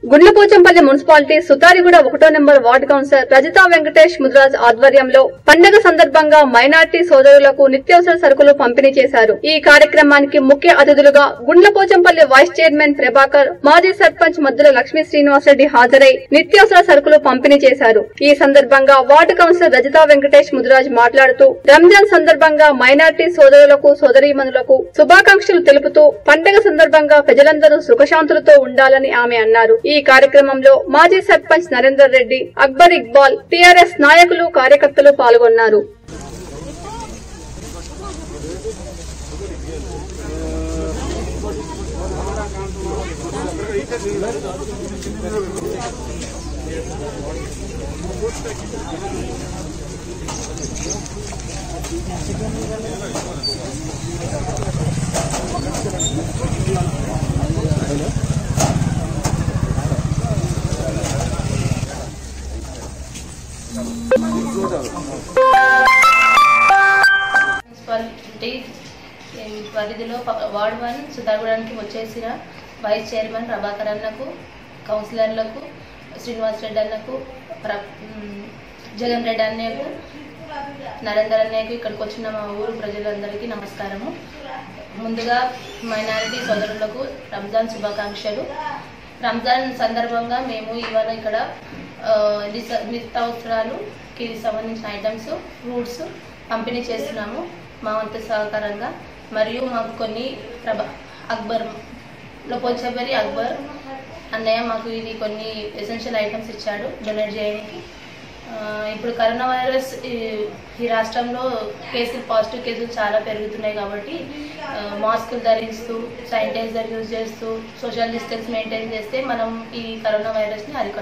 Gundlapochampally municipality Sutariguda ఒకటో number ward councillor Rajitha Venkatesh Mudraj ఆధ్వర్యంలో పండగ సందర్భంగా మైనార్టీ సోదరులకు నిత్యావసర సరుకులు పంపిణీ చేశారు ఈ కార్యక్రమానికి ముఖ్య అతిథులుగా గుండ్లపోచంపల్లి వైస్ చైర్మన్ ప్రభాకర్ మాజీ సర్పంచ్ మద్దుల లక్ష్మీ శ్రీనివాసరెడ్డి హాజరై నిత్యావసర సరుకులు పంపిణీ చేశారు ఈ సందర్భంగా వార్డు కౌన్సిలర్ రజితా వెంకటేష్ ముద్రాజ్ మాట్లాడుతూ రంజాన్ సందర్భంగా మైనార్టీ సోదరులకు సోదరీమణులకు శుభాకాంక్షలు తెలుపుతూ పండగ సందర్భంగా ప్రజలందరూ సుఖశాంతులతో ఉండాలని ఆమె అన్నారు ఈ కార్యక్రమంలో మాజీ సర్పంచ్ నరేందర్ రెడ్డి అక్బర్ ఇక్బాల్ టీఆర్ఎస్ నాయకులు కార్యకర్తలు పాల్గొన్నారు మున్సిపాలిటీ పరిధిలో ప- వార్డ్ వన్ సుధాగూడానికి వచ్చేసిన వైస్ చైర్మన్ ప్రభాకర్ అన్నకు కౌన్సిలర్లకు శ్రీనివాస్ రెడ్డి అన్నకు ప్ర మ్, జగన్ రెడ్డి అన్నయ్యకు నరేందర్ అన్నయ్యకు ఇక్కడికి వచ్చిన మా ఊరు ప్రజలందరికీ నమస్కారము ముందుగా మైనారిటీ సోదరులకు రంజాన్ శుభాకాంక్షలు రంజాన్ సందర్భంగా మేము ఇవాళ ఇక్కడ ఆ, నిస- నిత్యావసరాలుకి సంబంధించిన ఐటమ్స్ ఫ్రూట్స్ పంపిణీ చేస్తున్నాము మా వంతు సహకారంగా మరియు మాకు కొన్ని ప్రభ అక్బర్ లోపోచబరి అక్బర్ అన్నయ్య మాకు ఇది కొన్ని ఎసెన్షియల్ ఐటమ్స్ ఇచ్చాడు డొనేట్ చేయడానికి ఆ, ఇప్పుడు కరోనా వైరస్ ఈ ఈ రాష్ట్రంలో కేసులు పాజిటివ్ కేసులు చాలా పెరుగుతున్నాయి కాబట్టి ఆ, మాస్కులు ధరిస్తూ శానిటైజర్ యూజ్ చేస్తూ సోషల్ డిస్టెన్స్ మెయింటైన్ చేస్తే మనం ఈ కరోనా వైరస్ని అరికట్టు